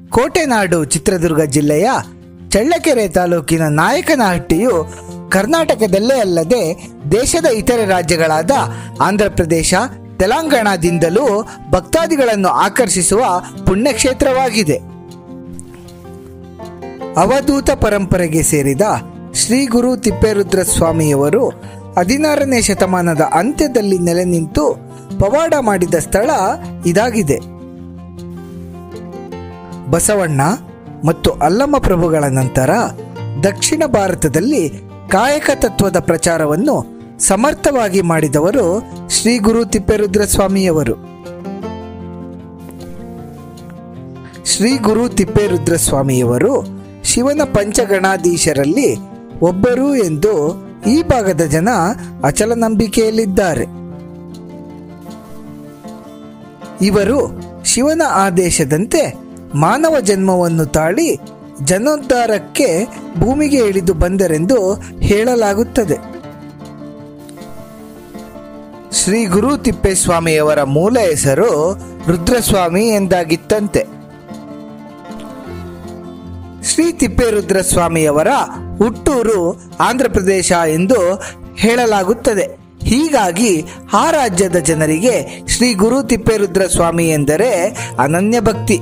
ಕೋಟೆನಾಡು ಚಿತ್ರದುರ್ಗ ಜಿಲ್ಲೆಯ ಚಳ್ಳಕೆರೆ ತಾಲೂಕಿನ ನಾಯಕನಹಟ್ಟಿಯು ಕರ್ನಾಟಕದಲ್ಲೇ ಅಲ್ಲದೆ ದೇಶದ ಇತರೆ ರಾಜ್ಯಗಳಾದ ಆಂಧ್ರ ಪ್ರದೇಶ ತೆಲಂಗಾಣದಿಂದಲೂ ಭಕ್ತಾದಿಗಳನ್ನು ಆಕರ್ಷಿಸುವ ಪುಣ್ಯಕ್ಷೇತ್ರವಾಗಿದೆ ಅವಧೂತ ಪರಂಪರೆಗೆ ಸೇರಿದ ಶ್ರೀ ಗುರು ತಿಪ್ಪೇರುದ್ರ ಸ್ವಾಮಿಯವರು ಹದಿನಾರನೇ ಶತಮಾನದ ಅಂತ್ಯದಲ್ಲಿ ನೆಲೆ ನಿಂತು ಪವಾಡ ಮಾಡಿದ ಸ್ಥಳ ಇದಾಗಿದೆ ಬಸವಣ್ಣ ಮತ್ತು ಅಲ್ಲಮ ಪ್ರಭುಗಳ ನಂತರ ದಕ್ಷಿಣ ಭಾರತದಲ್ಲಿ ಕಾಯಕ ತತ್ವದ ಪ್ರಚಾರವನ್ನು ಸಮರ್ಥವಾಗಿ ಮಾಡಿದವರು ಶ್ರೀ ಗುರು ತಿಪ್ಪೇರುದ್ರ ಸ್ವಾಮಿಯವರು ಶ್ರೀ ಗುರು ತಿಪ್ಪೇರುದ್ರ ಸ್ವಾಮಿಯವರು ಶಿವನ ಪಂಚಗಣಾಧೀಶರಲ್ಲಿ ಒಬ್ಬರು ಎಂದು ಈ ಭಾಗದ ಜನ ಅಚಲ ನಂಬಿಕೆಯಲ್ಲಿದ್ದಾರೆ ಇವರು ಶಿವನ ಆದೇಶದಂತೆ ಮಾನವ ಜನ್ಮವನ್ನು ತಾಳಿ ಜನೋದ್ಧಾರಕ್ಕೆ ಭೂಮಿಗೆ ಇಳಿದು ಬಂದರೆಂದು ಹೇಳಲಾಗುತ್ತದೆ ಶ್ರೀ ಗುರು ತಿಪ್ಪೇಸ್ವಾಮಿಯವರ ಮೂಲ ಹೆಸರು ರುದ್ರಸ್ವಾಮಿ ಎಂದಾಗಿತ್ತಂತೆ ಶ್ರೀ ತಿಪ್ಪೇರುದ್ರ ಸ್ವಾಮಿಯವರ ಹುಟ್ಟೂರು ಆಂಧ್ರ ಪ್ರದೇಶ ಎಂದು ಹೇಳಲಾಗುತ್ತದೆ ಹೀಗಾಗಿ ಆ ರಾಜ್ಯದ ಜನರಿಗೆ ಶ್ರೀ ಗುರು ತಿಪ್ಪೇರುದ್ರ ಸ್ವಾಮಿ ಎಂದರೆ ಅನನ್ಯ ಭಕ್ತಿ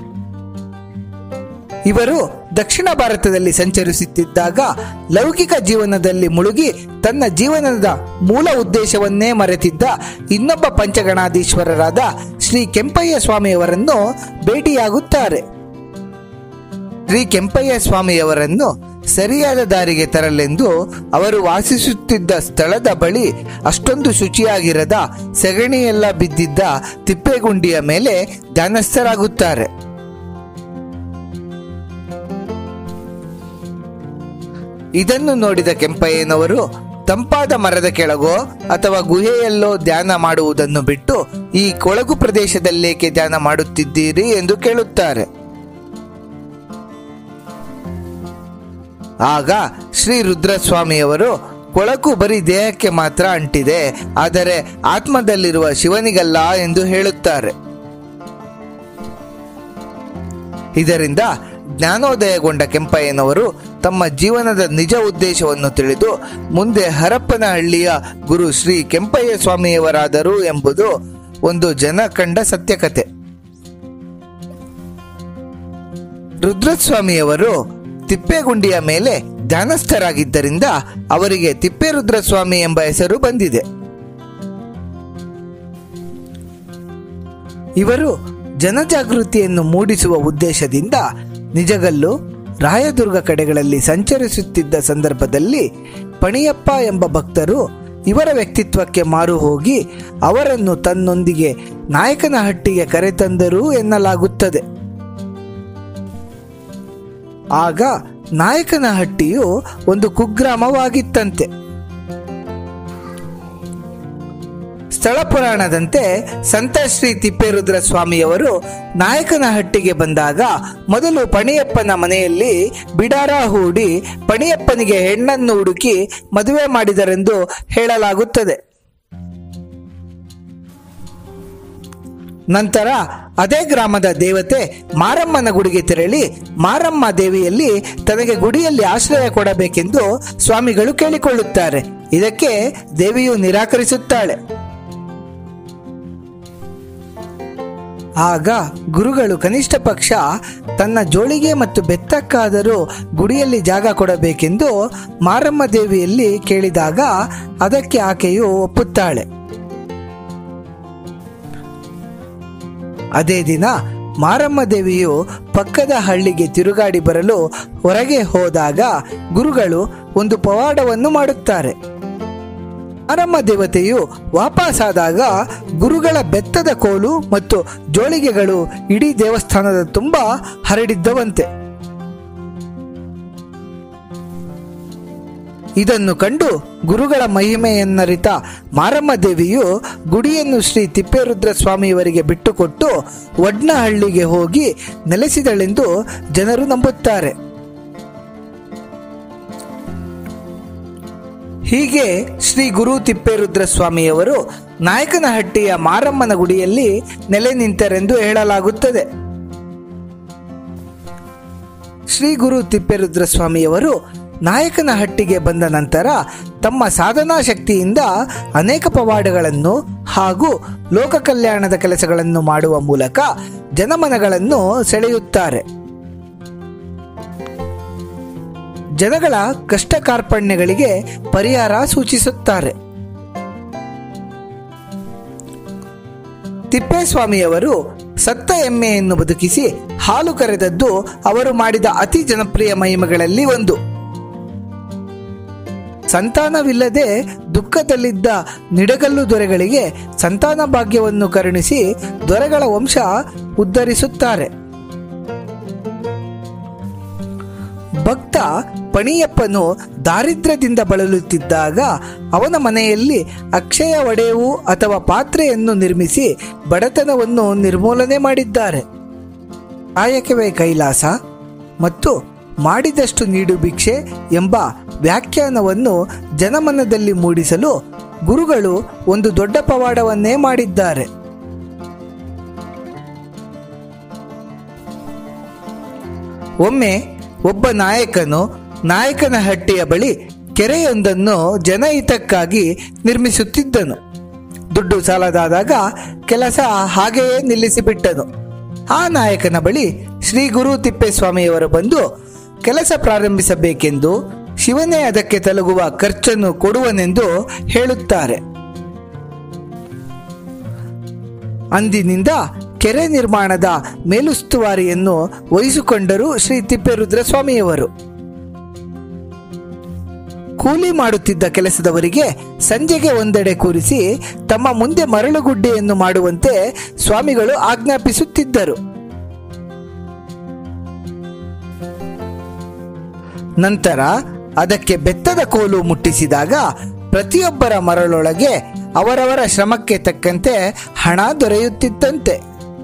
ಇವರು ದಕ್ಷಿಣ ಭಾರತದಲ್ಲಿ ಸಂಚರಿಸುತ್ತಿದ್ದಾಗ ಲೌಕಿಕ ಜೀವನದಲ್ಲಿ ಮುಳುಗಿ ತನ್ನ ಜೀವನದ ಮೂಲ ಉದ್ದೇಶವನ್ನೇ ಮರೆತಿದ್ದ ಇನ್ನೊಬ್ಬ ಪಂಚಗಣಾಧೀಶ್ವರರಾದ ಶ್ರೀ ಕೆಂಪಯ್ಯ ಸ್ವಾಮಿಯವರನ್ನು ಭೇಟಿಯಾಗುತ್ತಾರೆ ಶ್ರೀ ಕೆಂಪಯ್ಯ ಸ್ವಾಮಿಯವರನ್ನು ಸರಿಯಾದ ದಾರಿಗೆ ತರಲೆಂದು ಅವರು ವಾಸಿಸುತ್ತಿದ್ದ ಸ್ಥಳದ ಬಳಿ ಅಷ್ಟೊಂದು ಶುಚಿಯಾಗಿರದ ಸೆಗಣಿಯೆಲ್ಲ ಬಿದ್ದಿದ್ದ ತಿಪ್ಪೆಗುಂಡಿಯ ಮೇಲೆ ಧ್ಯಾನಸ್ಥರಾಗುತ್ತಾರೆ ಇದನ್ನು ನೋಡಿದ ಕೆಂಪಯ್ಯನವರು ತಂಪಾದ ಮರದ ಕೆಳಗೋ ಅಥವಾ ಗುಹೆಯಲ್ಲೋ ಧ್ಯಾನ ಮಾಡುವುದನ್ನು ಬಿಟ್ಟು ಈ ಕೊಳಗು ಪ್ರದೇಶದಲ್ಲೇಕೆ ಧ್ಯಾನ ಮಾಡುತ್ತಿದ್ದೀರಿ ಎಂದು ಕೇಳುತ್ತಾರೆ ಆಗ ಶ್ರೀ ರುದ್ರಸ್ವಾಮಿಯವರು ಕೊಳಕು ಬರೀ ದೇಹಕ್ಕೆ ಮಾತ್ರ ಅಂಟಿದೆ ಆದರೆ ಆತ್ಮದಲ್ಲಿರುವ ಶಿವನಿಗಲ್ಲ ಎಂದು ಹೇಳುತ್ತಾರೆ ಇದರಿಂದ ಜ್ಞಾನೋದಯಗೊಂಡ ಕೆಂಪಯ್ಯನವರು ತಮ್ಮ ಜೀವನದ ನಿಜ ಉದ್ದೇಶವನ್ನು ತಿಳಿದು ಮುಂದೆ ಹರಪ್ಪನಹಳ್ಳಿಯ ಗುರು ಶ್ರೀ ಕೆಂಪಯ್ಯ ಸ್ವಾಮಿಯವರಾದರು ಎಂಬುದು ಒಂದು ಜನ ಕಂಡ ಸತ್ಯಕತೆ ರುದ್ರಸ್ವಾಮಿಯವರು ತಿಪ್ಪೇಗುಂಡಿಯ ಮೇಲೆ ಧ್ಯಾನಸ್ಥರಾಗಿದ್ದರಿಂದ ಅವರಿಗೆ ತಿಪ್ಪೇರುದ್ರಸ್ವಾಮಿ ಎಂಬ ಹೆಸರು ಬಂದಿದೆ ಇವರು ಜನಜಾಗೃತಿಯನ್ನು ಮೂಡಿಸುವ ಉದ್ದೇಶದಿಂದ ನಿಜಗಲ್ಲು ರಾಯದುರ್ಗ ಕಡೆಗಳಲ್ಲಿ ಸಂಚರಿಸುತ್ತಿದ್ದ ಸಂದರ್ಭದಲ್ಲಿ ಪಣಿಯಪ್ಪ ಎಂಬ ಭಕ್ತರು ಇವರ ವ್ಯಕ್ತಿತ್ವಕ್ಕೆ ಮಾರು ಹೋಗಿ ಅವರನ್ನು ತನ್ನೊಂದಿಗೆ ನಾಯಕನಹಟ್ಟಿಗೆ ಕರೆತಂದರು ಎನ್ನಲಾಗುತ್ತದೆ ಆಗ ನಾಯಕನಹಟ್ಟಿಯು ಒಂದು ಕುಗ್ರಾಮವಾಗಿತ್ತಂತೆ ಸ್ಥಳ ಪುರಾಣದಂತೆ ಸಂತ ಶ್ರೀ ತಿಪ್ಪೇರುದ್ರ ಸ್ವಾಮಿಯವರು ನಾಯಕನಹಟ್ಟಿಗೆ ಬಂದಾಗ ಮೊದಲು ಪಣಿಯಪ್ಪನ ಮನೆಯಲ್ಲಿ ಬಿಡಾರ ಹೂಡಿ ಪಣಿಯಪ್ಪನಿಗೆ ಹೆಣ್ಣನ್ನು ಹುಡುಕಿ ಮದುವೆ ಮಾಡಿದರೆಂದು ಹೇಳಲಾಗುತ್ತದೆ ನಂತರ ಅದೇ ಗ್ರಾಮದ ದೇವತೆ ಮಾರಮ್ಮನ ಗುಡಿಗೆ ತೆರಳಿ ಮಾರಮ್ಮ ದೇವಿಯಲ್ಲಿ ತನಗೆ ಗುಡಿಯಲ್ಲಿ ಆಶ್ರಯ ಕೊಡಬೇಕೆಂದು ಸ್ವಾಮಿಗಳು ಕೇಳಿಕೊಳ್ಳುತ್ತಾರೆ ಇದಕ್ಕೆ ದೇವಿಯು ನಿರಾಕರಿಸುತ್ತಾಳೆ ಆಗ ಗುರುಗಳು ಕನಿಷ್ಠ ಪಕ್ಷ ತನ್ನ ಜೋಳಿಗೆ ಮತ್ತು ಬೆತ್ತಕ್ಕಾದರೂ ಗುಡಿಯಲ್ಲಿ ಜಾಗ ಕೊಡಬೇಕೆಂದು ಮಾರಮ್ಮ ದೇವಿಯಲ್ಲಿ ಕೇಳಿದಾಗ ಅದಕ್ಕೆ ಆಕೆಯು ಒಪ್ಪುತ್ತಾಳೆ ಅದೇ ದಿನ ಮಾರಮ್ಮ ದೇವಿಯು ಪಕ್ಕದ ಹಳ್ಳಿಗೆ ತಿರುಗಾಡಿ ಬರಲು ಹೊರಗೆ ಹೋದಾಗ ಗುರುಗಳು ಒಂದು ಪವಾಡವನ್ನು ಮಾಡುತ್ತಾರೆ ಮಾರಮ್ಮ ದೇವತೆಯು ವಾಪಸ್ಸಾದಾಗ ಗುರುಗಳ ಬೆತ್ತದ ಕೋಲು ಮತ್ತು ಜೋಳಿಗೆಗಳು ಇಡೀ ದೇವಸ್ಥಾನದ ತುಂಬ ಹರಡಿದ್ದವಂತೆ ಇದನ್ನು ಕಂಡು ಗುರುಗಳ ಮಹಿಮೆಯನ್ನರಿತ ಮಾರಮ್ಮ ದೇವಿಯು ಗುಡಿಯನ್ನು ಶ್ರೀ ತಿಪ್ಪೇರುದ್ರ ಸ್ವಾಮಿಯವರಿಗೆ ಬಿಟ್ಟುಕೊಟ್ಟು ವಡ್ನಹಳ್ಳಿಗೆ ಹೋಗಿ ನೆಲೆಸಿದಳೆಂದು ಜನರು ನಂಬುತ್ತಾರೆ ಹೀಗೆ ಶ್ರೀ ಗುರು ತಿಪ್ಪೇರುದ್ರ ಸ್ವಾಮಿಯವರು ನಾಯಕನಹಟ್ಟಿಯ ಮಾರಮ್ಮನ ಗುಡಿಯಲ್ಲಿ ನೆಲೆ ನಿಂತರೆಂದು ಹೇಳಲಾಗುತ್ತದೆ ಶ್ರೀ ಗುರು ತಿಪ್ಪೇರುದ್ರ ಸ್ವಾಮಿಯವರು ನಾಯಕನಹಟ್ಟಿಗೆ ಬಂದ ನಂತರ ತಮ್ಮ ಸಾಧನಾ ಶಕ್ತಿಯಿಂದ ಅನೇಕ ಪವಾಡಗಳನ್ನು ಹಾಗೂ ಲೋಕ ಕಲ್ಯಾಣದ ಕೆಲಸಗಳನ್ನು ಮಾಡುವ ಮೂಲಕ ಜನಮನಗಳನ್ನು ಸೆಳೆಯುತ್ತಾರೆ ಜನಗಳ ಕಷ್ಟ ಕಾರ್ಪಣ್ಯಗಳಿಗೆ ಪರಿಹಾರ ಸೂಚಿಸುತ್ತಾರೆ ತಿಪ್ಪೇಸ್ವಾಮಿಯವರು ಸತ್ತ ಎಮ್ಮೆಯನ್ನು ಬದುಕಿಸಿ ಹಾಲು ಕರೆದದ್ದು ಅವರು ಮಾಡಿದ ಅತಿ ಜನಪ್ರಿಯ ಮಹಿಮೆಗಳಲ್ಲಿ ಒಂದು ಸಂತಾನವಿಲ್ಲದೆ ದುಃಖದಲ್ಲಿದ್ದ ನಿಡಗಲ್ಲು ದೊರೆಗಳಿಗೆ ಸಂತಾನ ಭಾಗ್ಯವನ್ನು ಕರುಣಿಸಿ ದೊರೆಗಳ ವಂಶ ಉದ್ಧರಿಸುತ್ತಾರೆ ಭಕ್ತ ಪಣಿಯಪ್ಪನು ದಾರಿದ್ರ್ಯದಿಂದ ಬಳಲುತ್ತಿದ್ದಾಗ ಅವನ ಮನೆಯಲ್ಲಿ ಅಕ್ಷಯ ಒಡೆಯವು ಅಥವಾ ಪಾತ್ರೆಯನ್ನು ನಿರ್ಮಿಸಿ ಬಡತನವನ್ನು ನಿರ್ಮೂಲನೆ ಮಾಡಿದ್ದಾರೆ ಕಾಯಕವೇ ಕೈಲಾಸ ಮತ್ತು ಮಾಡಿದಷ್ಟು ನೀಡು ಭಿಕ್ಷೆ ಎಂಬ ವ್ಯಾಖ್ಯಾನವನ್ನು ಜನಮನದಲ್ಲಿ ಮೂಡಿಸಲು ಗುರುಗಳು ಒಂದು ದೊಡ್ಡ ಪವಾಡವನ್ನೇ ಮಾಡಿದ್ದಾರೆ ಒಮ್ಮೆ ಒಬ್ಬ ನಾಯಕನು ನಾಯಕನ ಹಟ್ಟಿಯ ಬಳಿ ಕೆರೆಯೊಂದನ್ನು ಜನಹಿತಕ್ಕಾಗಿ ನಿರ್ಮಿಸುತ್ತಿದ್ದನು ದುಡ್ಡು ಸಾಲದಾದಾಗ ಕೆಲಸ ಹಾಗೆಯೇ ನಿಲ್ಲಿಸಿಬಿಟ್ಟನು ಆ ನಾಯಕನ ಬಳಿ ಶ್ರೀ ಗುರು ತಿಪ್ಪೇಸ್ವಾಮಿಯವರು ಬಂದು ಕೆಲಸ ಪ್ರಾರಂಭಿಸಬೇಕೆಂದು ಶಿವನೇ ಅದಕ್ಕೆ ತಲುಗುವ ಖರ್ಚನ್ನು ಕೊಡುವನೆಂದು ಹೇಳುತ್ತಾರೆ ಅಂದಿನಿಂದ ಕೆರೆ ನಿರ್ಮಾಣದ ಮೇಲುಸ್ತುವಾರಿಯನ್ನು ವಹಿಸಿಕೊಂಡರು ಶ್ರೀ ತಿಪ್ಪೇರುದ್ರ ಸ್ವಾಮಿಯವರು ಕೂಲಿ ಮಾಡುತ್ತಿದ್ದ ಕೆಲಸದವರಿಗೆ ಸಂಜೆಗೆ ಒಂದೆಡೆ ಕೂರಿಸಿ ತಮ್ಮ ಮುಂದೆ ಮರಳುಗುಡ್ಡೆಯನ್ನು ಮಾಡುವಂತೆ ಸ್ವಾಮಿಗಳು ಆಜ್ಞಾಪಿಸುತ್ತಿದ್ದರು ನಂತರ ಅದಕ್ಕೆ ಬೆತ್ತದ ಕೋಲು ಮುಟ್ಟಿಸಿದಾಗ ಪ್ರತಿಯೊಬ್ಬರ ಮರಳೊಳಗೆ ಅವರವರ ಶ್ರಮಕ್ಕೆ ತಕ್ಕಂತೆ ಹಣ ದೊರೆಯುತ್ತಿತ್ತಂತೆ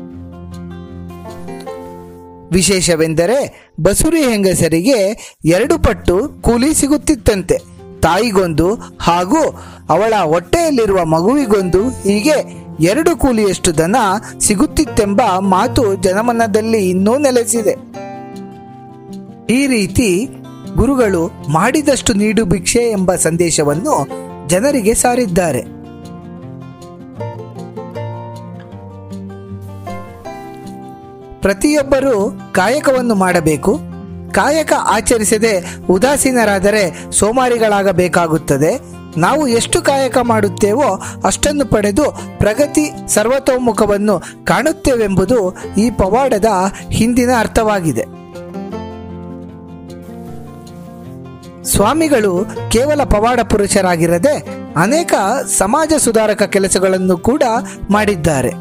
ವಿಶೇಷವೆಂದರೆ ಬಸುರಿ ಹೆಂಗಸರಿಗೆ ಎರಡು ಪಟ್ಟು ಕೂಲಿ ಸಿಗುತ್ತಿತ್ತಂತೆ ತಾಯಿಗೊಂದು ಹಾಗೂ ಅವಳ ಹೊಟ್ಟೆಯಲ್ಲಿರುವ ಮಗುವಿಗೊಂದು ಹೀಗೆ ಎರಡು ಕೂಲಿಯಷ್ಟು ದನ ಸಿಗುತ್ತಿತ್ತೆಂಬ ಮಾತು ಜನಮನದಲ್ಲಿ ಇನ್ನೂ ನೆಲೆಸಿದೆ ಈ ರೀತಿ ಗುರುಗಳು ಮಾಡಿದಷ್ಟು ನೀಡು ಭಿಕ್ಷೆ ಎಂಬ ಸಂದೇಶವನ್ನು ಜನರಿಗೆ ಸಾರಿದ್ದಾರೆ ಪ್ರತಿಯೊಬ್ಬರೂ ಕಾಯಕವನ್ನು ಮಾಡಬೇಕು ಕಾಯಕ ಆಚರಿಸದೆ ಉದಾಸೀನರಾದರೆ ಸೋಮಾರಿಗಳಾಗಬೇಕಾಗುತ್ತದೆ ನಾವು ಎಷ್ಟು ಕಾಯಕ ಮಾಡುತ್ತೇವೋ ಅಷ್ಟನ್ನು ಪಡೆದು ಪ್ರಗತಿ ಸರ್ವತೋಮುಖವನ್ನು ಕಾಣುತ್ತೇವೆಂಬುದು ಈ ಪವಾಡದ ಹಿಂದಿನ ಅರ್ಥವಾಗಿದೆ ಸ್ವಾಮಿಗಳು ಕೇವಲ ಪವಾಡ ಪುರುಷರಾಗಿರದೆ ಅನೇಕ ಸಮಾಜ ಸುಧಾರಕ ಕೆಲಸಗಳನ್ನು ಕೂಡ ಮಾಡಿದ್ದಾರೆ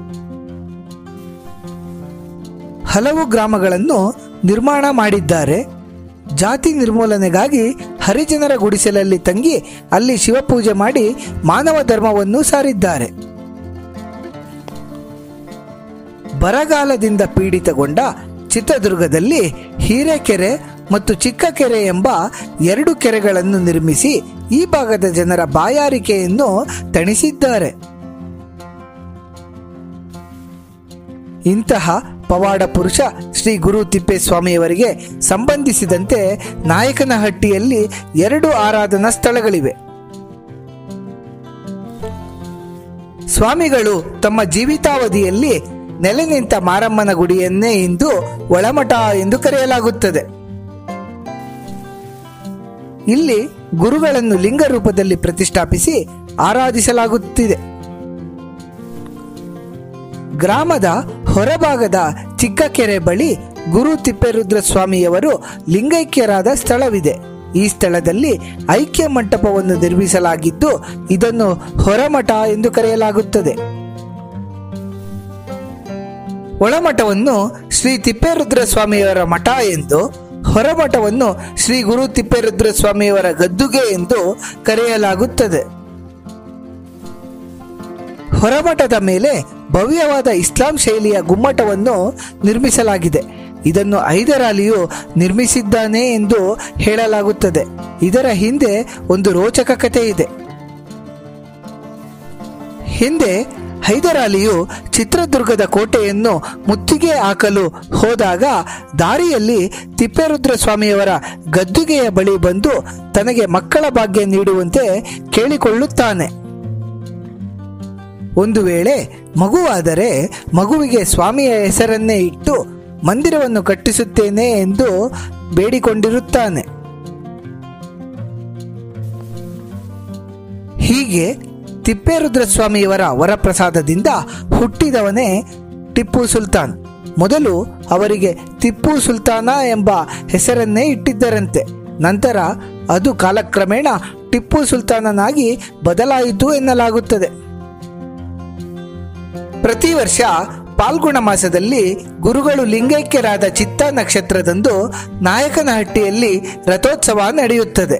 ಹಲವು ಗ್ರಾಮಗಳನ್ನು ನಿರ್ಮಾಣ ಮಾಡಿದ್ದಾರೆ ಜಾತಿ ನಿರ್ಮೂಲನೆಗಾಗಿ ಹರಿಜನರ ಗುಡಿಸಲಲ್ಲಿ ತಂಗಿ ಅಲ್ಲಿ ಶಿವಪೂಜೆ ಮಾಡಿ ಮಾನವ ಧರ್ಮವನ್ನು ಸಾರಿದ್ದಾರೆ ಬರಗಾಲದಿಂದ ಪೀಡಿತಗೊಂಡ ಚಿತ್ರದುರ್ಗದಲ್ಲಿ ಹಿರೇಕೆರೆ ಮತ್ತು ಚಿಕ್ಕ ಕೆರೆ ಎಂಬ ಎರಡು ಕೆರೆಗಳನ್ನು ನಿರ್ಮಿಸಿ ಈ ಭಾಗದ ಜನರ ಬಾಯಾರಿಕೆಯನ್ನು ತಣಿಸಿದ್ದಾರೆ ಇಂತಹ ಪವಾಡ ಪುರುಷ ಶ್ರೀ ಗುರು ತಿಪ್ಪೇಸ್ವಾಮಿಯವರಿಗೆ ಸಂಬಂಧಿಸಿದಂತೆ ನಾಯಕನಹಟ್ಟಿಯಲ್ಲಿ ಎರಡು ಆರಾಧನಾ ಸ್ಥಳಗಳಿವೆ ಸ್ವಾಮಿಗಳು ತಮ್ಮ ಜೀವಿತಾವಧಿಯಲ್ಲಿ ನೆಲೆ ನಿಂತ ಮಾರಮ್ಮನ ಗುಡಿಯನ್ನೇ ಇಂದು ಒಳಮಠ ಎಂದು ಕರೆಯಲಾಗುತ್ತದೆ ಇಲ್ಲಿ ಗುರುಗಳನ್ನು ಲಿಂಗ ರೂಪದಲ್ಲಿ ಪ್ರತಿಷ್ಠಾಪಿಸಿ ಆರಾಧಿಸಲಾಗುತ್ತಿದೆ ಗ್ರಾಮದ ಹೊರಭಾಗದ ಚಿಕ್ಕ ಕೆರೆ ಬಳಿ ಗುರು ತಿಪ್ಪೇರುದ್ರ ಸ್ವಾಮಿಯವರು ಲಿಂಗೈಕ್ಯರಾದ ಸ್ಥಳವಿದೆ ಈ ಸ್ಥಳದಲ್ಲಿ ಐಕ್ಯ ಮಂಟಪವನ್ನು ನಿರ್ಮಿಸಲಾಗಿದ್ದು ಇದನ್ನು ಹೊರಮಠ ಎಂದು ಕರೆಯಲಾಗುತ್ತದೆ ಒಳಮಠವನ್ನು ಶ್ರೀ ತಿಪ್ಪೇರುದ್ರ ಸ್ವಾಮಿಯವರ ಮಠ ಎಂದು ಹೊರಮಠವನ್ನು ಶ್ರೀ ಗುರು ತಿಪ್ಪೇರುದ್ರ ಸ್ವಾಮಿಯವರ ಗದ್ದುಗೆ ಎಂದು ಕರೆಯಲಾಗುತ್ತದೆ ಹೊರಮಠದ ಮೇಲೆ ಭವ್ಯವಾದ ಇಸ್ಲಾಂ ಶೈಲಿಯ ಗುಮ್ಮಟವನ್ನು ನಿರ್ಮಿಸಲಾಗಿದೆ ಇದನ್ನು ಹೈದರಾಲಿಯು ನಿರ್ಮಿಸಿದ್ದಾನೆ ಎಂದು ಹೇಳಲಾಗುತ್ತದೆ ಇದರ ಹಿಂದೆ ಒಂದು ರೋಚಕ ಕಥೆ ಇದೆ ಹಿಂದೆ ಹೈದರಾಲಿಯು ಚಿತ್ರದುರ್ಗದ ಕೋಟೆಯನ್ನು ಮುತ್ತಿಗೆ ಹಾಕಲು ಹೋದಾಗ ದಾರಿಯಲ್ಲಿ ತಿಪ್ಪೇರುದ್ರ ಸ್ವಾಮಿಯವರ ಗದ್ದುಗೆಯ ಬಳಿ ಬಂದು ತನಗೆ ಮಕ್ಕಳ ಭಾಗ್ಯ ನೀಡುವಂತೆ ಕೇಳಿಕೊಳ್ಳುತ್ತಾನೆ ಒಂದು ವೇಳೆ ಮಗುವಾದರೆ ಮಗುವಿಗೆ ಸ್ವಾಮಿಯ ಹೆಸರನ್ನೇ ಇಟ್ಟು ಮಂದಿರವನ್ನು ಕಟ್ಟಿಸುತ್ತೇನೆ ಎಂದು ಬೇಡಿಕೊಂಡಿರುತ್ತಾನೆ ಹೀಗೆ ತಿಪ್ಪೇರುದ್ರ ಸ್ವಾಮಿಯವರ ವರಪ್ರಸಾದದಿಂದ ಹುಟ್ಟಿದವನೇ ಟಿಪ್ಪು ಸುಲ್ತಾನ್ ಮೊದಲು ಅವರಿಗೆ ಟಿಪ್ಪು ಸುಲ್ತಾನ ಎಂಬ ಹೆಸರನ್ನೇ ಇಟ್ಟಿದ್ದರಂತೆ ನಂತರ ಅದು ಕಾಲಕ್ರಮೇಣ ಟಿಪ್ಪು ಸುಲ್ತಾನನಾಗಿ ಬದಲಾಯಿತು ಎನ್ನಲಾಗುತ್ತದೆ ಪ್ರತಿ ವರ್ಷ ಪಾಲ್ಗುಣ ಮಾಸದಲ್ಲಿ ಗುರುಗಳು ಲಿಂಗೈಕ್ಯರಾದ ಚಿತ್ತ ನಕ್ಷತ್ರದಂದು ನಾಯಕನಹಟ್ಟಿಯಲ್ಲಿ ರಥೋತ್ಸವ ನಡೆಯುತ್ತದೆ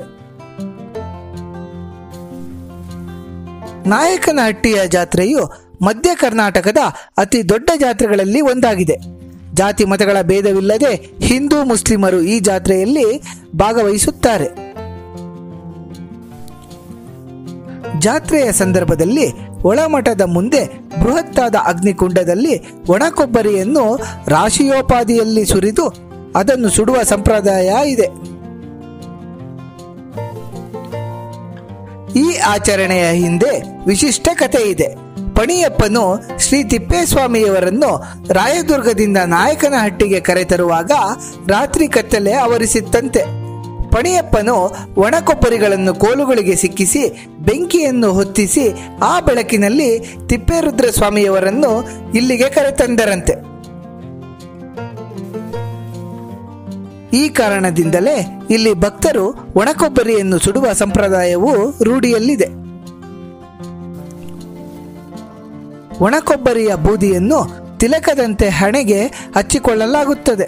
ನಾಯಕನಹಟ್ಟಿಯ ಜಾತ್ರೆಯು ಮಧ್ಯ ಕರ್ನಾಟಕದ ಅತಿ ದೊಡ್ಡ ಜಾತ್ರೆಗಳಲ್ಲಿ ಒಂದಾಗಿದೆ ಜಾತಿ ಮತಗಳ ಭೇದವಿಲ್ಲದೆ ಹಿಂದೂ ಮುಸ್ಲಿಮರು ಈ ಜಾತ್ರೆಯಲ್ಲಿ ಭಾಗವಹಿಸುತ್ತಾರೆ ಜಾತ್ರೆಯ ಸಂದರ್ಭದಲ್ಲಿ ಒಳಮಠದ ಮುಂದೆ ಬೃಹತ್ತಾದ ಅಗ್ನಿಕುಂಡದಲ್ಲಿ ಒಣ ಕೊಬ್ಬರಿಯನ್ನು ರಾಶಿಯೋಪಾದಿಯಲ್ಲಿ ಸುರಿದು ಅದನ್ನು ಸುಡುವ ಸಂಪ್ರದಾಯ ಇದೆ ಈ ಆಚರಣೆಯ ಹಿಂದೆ ವಿಶಿಷ್ಟ ಕಥೆ ಇದೆ ಪಣಿಯಪ್ಪನು ಶ್ರೀ ತಿಪ್ಪೇಸ್ವಾಮಿಯವರನ್ನು ರಾಯದುರ್ಗದಿಂದ ನಾಯಕನಹಟ್ಟಿಗೆ ಕರೆತರುವಾಗ ರಾತ್ರಿ ಕತ್ತಲೆ ಆವರಿಸಿತ್ತಂತೆ ಪಣಿಯಪ್ಪನು ಒಣಕೊಬ್ಬರಿಗಳನ್ನು ಕೋಲುಗಳಿಗೆ ಸಿಕ್ಕಿಸಿ ಬೆಂಕಿಯನ್ನು ಹೊತ್ತಿಸಿ ಆ ಬೆಳಕಿನಲ್ಲಿ ತಿಪ್ಪೇರುದ್ರ ಸ್ವಾಮಿಯವರನ್ನು ಇಲ್ಲಿಗೆ ಕರೆತಂದರಂತೆ ಈ ಕಾರಣದಿಂದಲೇ ಇಲ್ಲಿ ಭಕ್ತರು ಒಣಕೊಬ್ಬರಿಯನ್ನು ಸುಡುವ ಸಂಪ್ರದಾಯವು ರೂಢಿಯಲ್ಲಿದೆ ಒಣಕೊಬ್ಬರಿಯ ಬೂದಿಯನ್ನು ತಿಲಕದಂತೆ ಹಣೆಗೆ ಹಚ್ಚಿಕೊಳ್ಳಲಾಗುತ್ತದೆ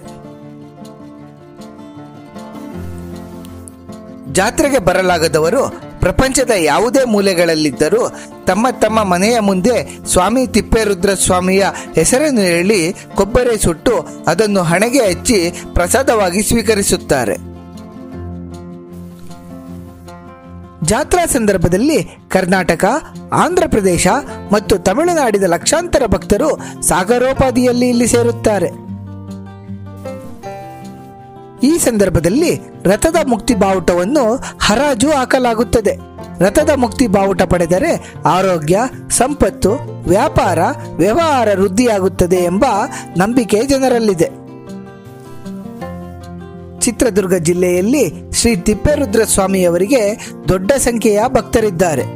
ಜಾತ್ರೆಗೆ ಬರಲಾಗದವರು ಪ್ರಪಂಚದ ಯಾವುದೇ ಮೂಲೆಗಳಲ್ಲಿದ್ದರೂ ತಮ್ಮ ತಮ್ಮ ಮನೆಯ ಮುಂದೆ ಸ್ವಾಮಿ ತಿಪ್ಪೇರುದ್ರ ಸ್ವಾಮಿಯ ಹೆಸರನ್ನು ಹೇಳಿ ಕೊಬ್ಬರಿ ಸುಟ್ಟು ಅದನ್ನು ಹಣೆಗೆ ಹಚ್ಚಿ ಪ್ರಸಾದವಾಗಿ ಸ್ವೀಕರಿಸುತ್ತಾರೆ ಜಾತ್ರಾ ಸಂದರ್ಭದಲ್ಲಿ ಕರ್ನಾಟಕ ಆಂಧ್ರ ಪ್ರದೇಶ ಮತ್ತು ತಮಿಳುನಾಡಿನ ಲಕ್ಷಾಂತರ ಭಕ್ತರು ಸಾಗರೋಪಾದಿಯಲ್ಲಿ ಇಲ್ಲಿ ಸೇರುತ್ತಾರೆ ಈ ಸಂದರ್ಭದಲ್ಲಿ ರಥದ ಮುಕ್ತಿ ಬಾವುಟವನ್ನು ಹರಾಜು ಹಾಕಲಾಗುತ್ತದೆ ರಥದ ಮುಕ್ತಿ ಬಾವುಟ ಪಡೆದರೆ ಆರೋಗ್ಯ ಸಂಪತ್ತು ವ್ಯಾಪಾರ ವ್ಯವಹಾರ ವೃದ್ಧಿಯಾಗುತ್ತದೆ ಎಂಬ ನಂಬಿಕೆ ಜನರಲ್ಲಿದೆ ಚಿತ್ರದುರ್ಗ ಜಿಲ್ಲೆಯಲ್ಲಿ ಶ್ರೀ ತಿಪ್ಪೇರುದ್ರ ಸ್ವಾಮಿಯವರಿಗೆ ದೊಡ್ಡ ಸಂಖ್ಯೆಯ ಭಕ್ತರಿದ್ದಾರೆ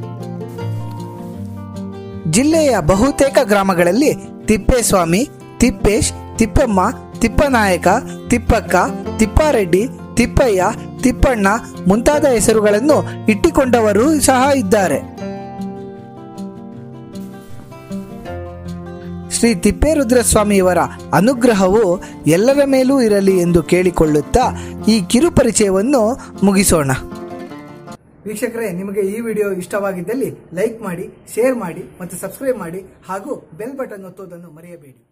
ಜಿಲ್ಲೆಯ ಬಹುತೇಕ ಗ್ರಾಮಗಳಲ್ಲಿ ತಿಪ್ಪೇಸ್ವಾಮಿ ತಿಪ್ಪೇಶ್ ತಿಪ್ಪಮ್ಮ ತಿಪ್ಪನಾಯಕ ತಿಪ್ಪಕ್ಕ ತಿಪ್ಪಾರೆಡ್ಡಿ ತಿಪ್ಪಯ್ಯ ತಿಪ್ಪಣ್ಣ ಮುಂತಾದ ಹೆಸರುಗಳನ್ನು ಇಟ್ಟಿಕೊಂಡವರು ಸಹ ಇದ್ದಾರೆ ಶ್ರೀ ತಿಪ್ಪೇರುದ್ರ ಸ್ವಾಮಿಯವರ ಅನುಗ್ರಹವು ಎಲ್ಲರ ಮೇಲೂ ಇರಲಿ ಎಂದು ಕೇಳಿಕೊಳ್ಳುತ್ತಾ ಈ ಕಿರು ಪರಿಚಯವನ್ನು ಮುಗಿಸೋಣ ವೀಕ್ಷಕರೇ ನಿಮಗೆ ಈ ವಿಡಿಯೋ ಇಷ್ಟವಾಗಿದ್ದಲ್ಲಿ ಲೈಕ್ ಮಾಡಿ ಶೇರ್ ಮಾಡಿ ಮತ್ತು ಸಬ್ಸ್ಕ್ರೈಬ್ ಮಾಡಿ ಹಾಗೂ ಬೆಲ್ ಬಟನ್ ಒತ್ತುವುದನ್ನು ಮರೆಯಬೇಡಿ